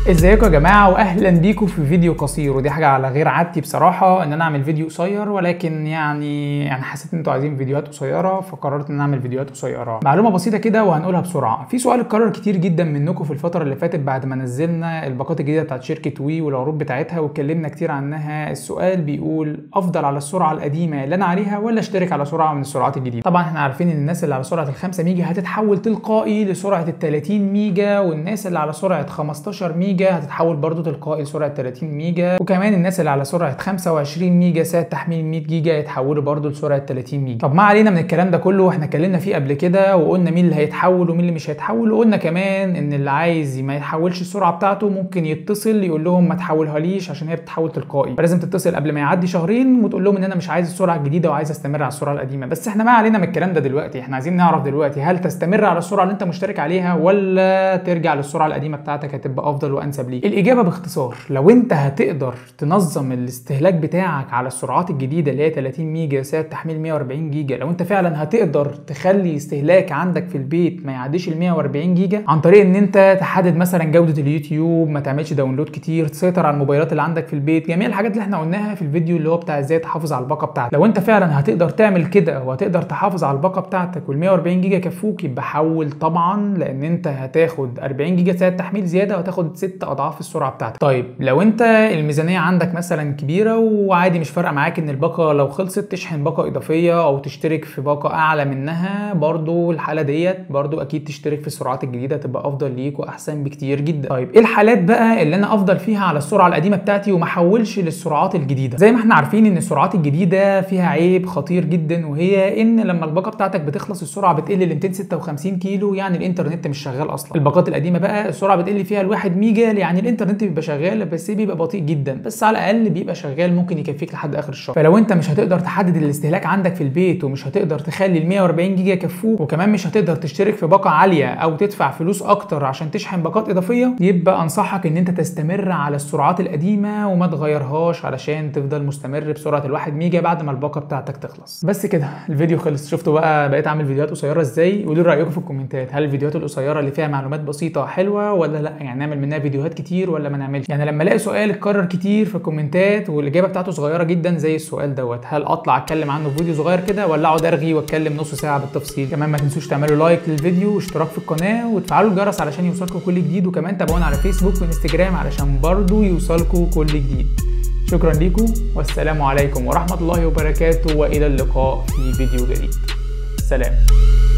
ازيكم يا جماعه واهلا بيكم في فيديو قصير ودي حاجه على غير عادتي بصراحه ان انا اعمل فيديو قصير ولكن يعني يعني حسيت ان انتوا عايزين فيديوهات قصيره فقررت ان انا اعمل فيديوهات قصيره معلومه بسيطه كده وهنقولها بسرعه في سؤال اتكرر كتير جدا منكم في الفتره اللي فاتت بعد ما نزلنا الباقات الجديده بتاعت شركه وي والعروض بتاعتها واتكلمنا كتير عنها السؤال بيقول افضل على السرعه القديمه اللي انا عليها ولا اشترك على سرعه من السرعات الجديده طبعا احنا عارفين ان الناس اللي على سرعه ال 5 ميجا هتتحول تلقائي لسرعه ال 30 ميجا والناس اللي على سرعه 15 ميجا هتتحول برضو تلقائي لسرعه 30 ميجا وكمان الناس اللي على سرعه 25 ميجا ساعه تحميل 100 جيجا يتحولوا برضو لسرعه 30 ميجا طب ما علينا من الكلام ده كله احنا اتكلمنا فيه قبل كده وقلنا مين اللي هيتحول ومين اللي مش هيتحول وقلنا كمان ان اللي عايز ما يتحولش السرعه بتاعته ممكن يتصل يقول لهم ما تحولها ليش عشان هي بتتحول تلقائي فلازم تتصل قبل ما يعدي شهرين وتقول لهم ان انا مش عايز السرعه الجديده وعايز استمر على السرعه القديمه بس احنا ما علينا من الكلام ده دلوقتي احنا عايزين نعرف دلوقتي هل تستمر على السرعه اللي انت مشترك عليها ولا ترجع للسرعه القديمه بتاعتك هتبقى افضل وانسب ليك الاجابه باختصار لو انت هتقدر تنظم الاستهلاك بتاعك على السرعات الجديده اللي هي 30 ميجا سعه تحميل 140 جيجا لو انت فعلا هتقدر تخلي استهلاك عندك في البيت ما يعديش ال 140 جيجا عن طريق ان انت تحدد مثلا جوده اليوتيوب ما تعملش داونلود كتير تسيطر على الموبايلات اللي عندك في البيت جميع الحاجات اللي احنا قلناها في الفيديو اللي هو بتاع ازاي تحافظ على الباقه بتاعتك لو انت فعلا هتقدر تعمل كده وهتقدر تحافظ على الباقه بتاعتك وال 140 جيجا يكفوك يبقى حول طبعا لان انت هتاخد 40 جيجا سعه تحميل زياده وهتاخد 6 اضعاف السرعه بتاعتك طيب لو انت الميزانيه عندك مثلا كبيره وعادي مش فارقه معاك ان الباقه لو خلصت تشحن باقه اضافيه او تشترك في باقه اعلى منها برضو الحاله ديت برضو اكيد تشترك في السرعات الجديده تبقى افضل ليك واحسن بكتير جدا طيب ايه الحالات بقى اللي انا افضل فيها على السرعه القديمه بتاعتي وما احولش للسرعات الجديده زي ما احنا عارفين ان السرعات الجديده فيها عيب خطير جدا وهي ان لما الباقه بتاعتك بتخلص السرعه بتقل ل 256 كيلو يعني الانترنت مش شغال اصلا الباقات القديمه بقى السرعه بتقل فيها ل 1 ميجا يعني الانترنت بيبقى شغال بس بيبقى بطيء جدا بس على الاقل بيبقى شغال ممكن يكفيك لحد اخر الشهر فلو انت مش هتقدر تحدد الاستهلاك عندك في البيت ومش هتقدر تخلي ال 140 جيجا يكفوك وكمان مش هتقدر تشترك في باقه عاليه او تدفع فلوس اكتر عشان تشحن باقات اضافيه يبقى انصحك ان انت تستمر على السرعات القديمه وما تغيرهاش علشان تفضل مستمر بسرعه ال1 ميجا بعد ما الباقه بتاعتك تخلص بس كده الفيديو خلص شفتوا بقى بقيت اعمل فيديوهات قصيره ازاي قولوا رايكم في الكومنتات هل الفيديوهات القصيره اللي فيها معلومات بسيطه حلوه ولا لا يعني نعمل منها فيديوهات كتير ولا ما نعملش يعني لما الاقي سؤال اتكرر كتير في الكومنتات والاجابه بتاعته صغيره جدا زي السؤال دوت هل اطلع اتكلم عنه في فيديو صغير كده ولا اقعد ارغي واتكلم نص ساعه بالتفصيل كمان ما تنسوش تعملوا لايك للفيديو واشتراك في القناه وتفعلوا الجرس علشان يوصلكم كل جديد وكمان تابعونا على فيسبوك وانستجرام علشان برضو يوصلكم كل جديد شكرا ليكم والسلام عليكم ورحمه الله وبركاته والى اللقاء في فيديو جديد سلام